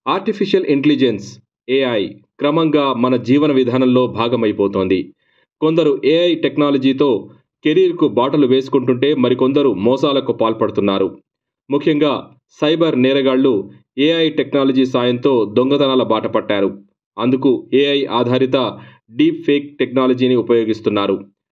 artificial intelligence AI క్రమంగా మన జీవన విధానంలో భాగమైపోతోంది కొందరు ఏఐ టెక్నాలజీతో కెరీర్కు బాటలు వేసుకుంటుంటే మరికొందరు మోసాలకు పాల్పడుతున్నారు ముఖ్యంగా సైబర్ నేరగాళ్లు ఏఐ టెక్నాలజీ సాయంతో దొంగతనాల బాట పట్టారు అందుకు ఏఐ ఆధారిత డీప్ ఫేక్ టెక్నాలజీని ఉపయోగిస్తున్నారు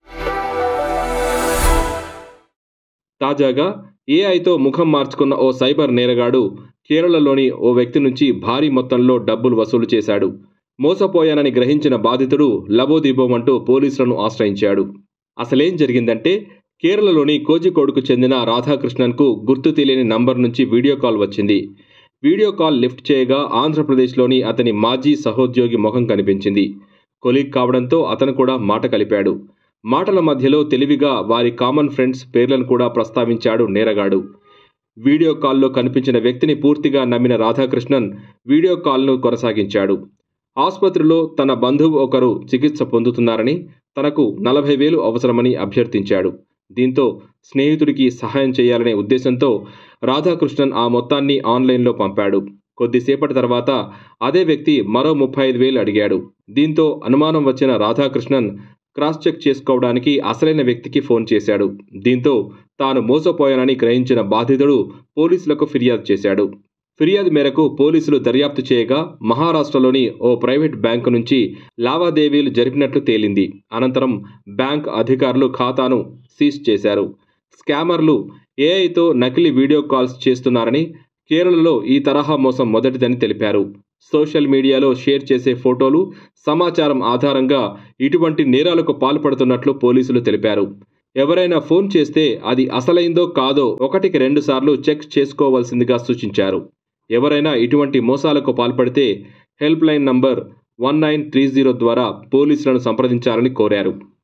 తాజాగా ఏఐతో ముఖం మార్చుకున్న ఓ సైబర్ నేరగాడు కేరళలోని ఓ వ్యక్తి నుంచి భారీ మొత్తంలో డబ్బులు వసూలు చేశాడు మోసపోయానని గ్రహించిన బాధితుడు లబోదీబోమంటూ పోలీసులను ఆశ్రయించాడు అసలేం జరిగిందంటే కేరళలోని కోజికోడుకు చెందిన రాధాకృష్ణన్కు గుర్తు తెలియని నంబర్ నుంచి వీడియో కాల్ వచ్చింది వీడియో కాల్ లిఫ్ట్ చేయగా ఆంధ్రప్రదేశ్లోని అతని మాజీ సహోద్యోగి ముఖం కనిపించింది కొలీగ్ కావడంతో అతను కూడా మాట కలిపాడు మాటల మధ్యలో తెలివిగా వారి కామన్ ఫ్రెండ్స్ పేర్లను కూడా ప్రస్తావించాడు నేరగాడు వీడియో కాల్లో కనిపించిన వ్యక్తిని పూర్తిగా నమ్మిన రాధాకృష్ణన్ వీడియో కాల్ను కొనసాగించాడు ఆసుపత్రిలో తన బంధువు ఒకరు చికిత్స పొందుతున్నారని తనకు నలభై వేలు అవసరమని అభ్యర్థించాడు దీంతో స్నేహితుడికి సహాయం చేయాలనే ఉద్దేశంతో రాధాకృష్ణన్ ఆ మొత్తాన్ని ఆన్లైన్లో పంపాడు కొద్దిసేపటి తర్వాత అదే వ్యక్తి మరో ముప్పై ఐదు వేలు అడిగాడు దీంతో అనుమానం వచ్చిన రాధాకృష్ణన్ క్రాస్ చెక్ చేసుకోవడానికి అసలైన వ్యక్తికి ఫోన్ చేశాడు దీంతో తాను మోసపోయానని గ్రహించిన బాధితుడు పోలీసులకు ఫిర్యాదు చేశాడు ఫిర్యాదు మేరకు పోలీసులు దర్యాప్తు చేయగా మహారాష్ట్రలోని ఓ ప్రైవేట్ బ్యాంకు నుంచి లావాదేవీలు జరిపినట్లు తేలింది అనంతరం బ్యాంక్ అధికారులు ఖాతాను సీజ్ చేశారు స్కామర్లు ఏఐతో నకిలీ వీడియో కాల్స్ చేస్తున్నారని కేరళలో ఈ తరహా మోసం మొదటిదని తెలిపారు సోషల్ మీడియాలో షేర్ చేసే ఫోటోలు సమాచారం ఆధారంగా ఇటువంటి నేరాలకు పాల్పడుతున్నట్లు పోలీసులు తెలిపారు ఎవరైనా ఫోన్ చేస్తే అది అసలైందో కాదో ఒకటికి రెండు సార్లు చెక్ చేసుకోవాల్సిందిగా సూచించారు ఎవరైనా ఇటువంటి మోసాలకు పాల్పడితే helpline number one nine three zero ద్వారా పోలీసులను సంప్రదించాలని కోరారు